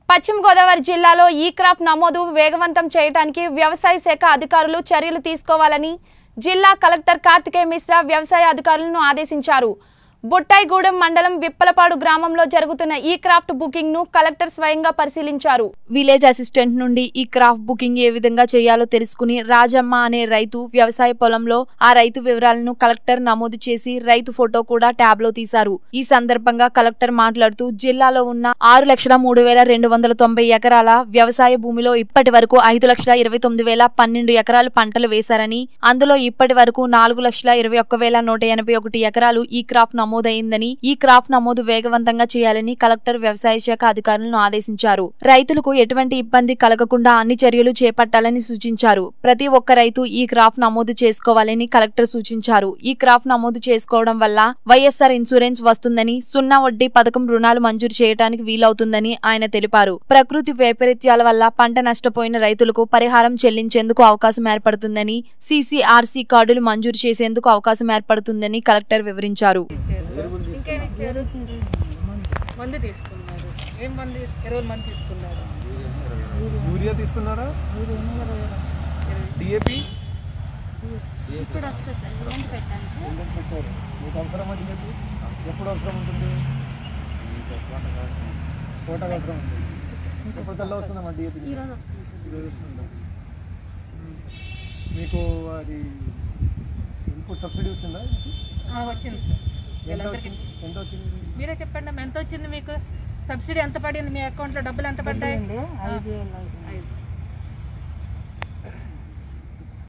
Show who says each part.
Speaker 1: పశ్చిమ గోదావరి జిల్లాలో ఈ క్రాప్ నమోదు వేగవంతం చేయడానికి వ్యవసాయ శాఖ అధికారులు చర్యలు తీసుకోవాలని జిల్లా కలెక్టర్ కార్తికేయ మిశ్రా వ్యవసాయ అధికారులను ఆదేశించారు బుట్టాయిగూడెం మండలం విప్పలపాడు గ్రామంలో జరుగుతున్న ఈ క్రాఫ్ట్ బుకింగ్ ను కలెక్టర్ స్వయంగా పరిశీలించారు విలేజ్ అసిస్టెంట్ నుండి ఈ క్రాఫ్ట్ బుకింగ్ ఏ విధంగా చేయాలో తెలుసుకుని రాజమ్మ అనే రైతు వ్యవసాయ పొలంలో ఆ రైతు వివరాలను కలెక్టర్ నమోదు చేసి రైతు ఫోటో కూడా ట్యాబ్ లో తీశారు ఈ సందర్భంగా కలెక్టర్ మాట్లాడుతూ జిల్లాలో ఉన్న ఆరు లక్షల మూడు వేల రెండు వందల తొంభై ఎకరాల వ్యవసాయ భూమిలో ఇప్పటి వరకు ఐదు లక్షల ఇరవై తొమ్మిది వేల పన్నెండు ఎకరాలు పంటలు వేశారని అందులో ఇప్పటి వరకు నాలుగు లక్షల ఇరవై ఒక్క వేల నూట ఎనభై ఒకటి ఎకరాలు ఈ క్రాప్ నమోదైందని ఈ క్రాప్ నమోదు వేగవంతంగా చేయాలని కలెక్టర్ వ్యవసాయ శాఖ అధికారులను ఆదేశించారు రైతులకు ఎటువంటి ఇబ్బంది కలగకుండా అన్ని చర్యలు చేపట్టాలని సూచించారు ప్రతి ఒక్క రైతు ఈ క్రాప్ నమోదు చేసుకోవాలని కలెక్టర్ సూచించారు ఈ క్రాప్ నమోదు చేసుకోవడం వల్ల వైఎస్ఆర్ ఇన్సూరెన్స్ వస్తుందని సున్నా వడ్డీ పథకం రుణాలు మంజూరు చేయడానికి వీలవుతుందని ఆయన తెలిపారు ప్రకృతి వైపరీత్యాల వల్ల పంట నష్టపోయిన రైతులకు పరిహారం చెల్లించేందుకు అవకాశం ఏర్పడుతుందని సీసీఆర్సీ కార్డులు మంజూరు చేసేందుకు అవకాశం ఏర్పడుతుందని కలెక్టర్ వివరించారు
Speaker 2: ఇంకేమి ఇచ్చారు మందు తీసుకున్నారు ఏం మందు ఎరువుల మందు తీసుకున్నారు
Speaker 3: యూరియా తీసుకున్నారా డిఏపి
Speaker 4: ఇప్పుడు వస్తుంది సార్ లోన్ పెట్టడానికి
Speaker 3: పెట్టారు మీకు అవసరమా డిఏపి ఎప్పుడు అవసరం ఉంటుంది కోటకు అవసరం ఉంది ఎప్పుడు కల్లా వస్తుందమ్మా డిఏపి
Speaker 4: ఈరోజు వస్తుంది
Speaker 3: ఈరోజు వస్తుందా మ్మ్. మీకు అది ఇన్పుట్ సబ్సిడీ వచ్చిందా
Speaker 2: ఆ, వచ్చింది సార్
Speaker 3: ఎంత
Speaker 2: వీళ్ళందరికీ
Speaker 3: వచ్చింది ఎంత వచ్చింది
Speaker 2: మీరే చెప్పండి అమ్మా, ఎంత వచ్చింది మీకు సబ్సిడీ ఎంత పడింది మీ అకౌంట్లో డబ్బులు ఎంత పడ్డాయి
Speaker 4: ఐదు వేలు ఐదు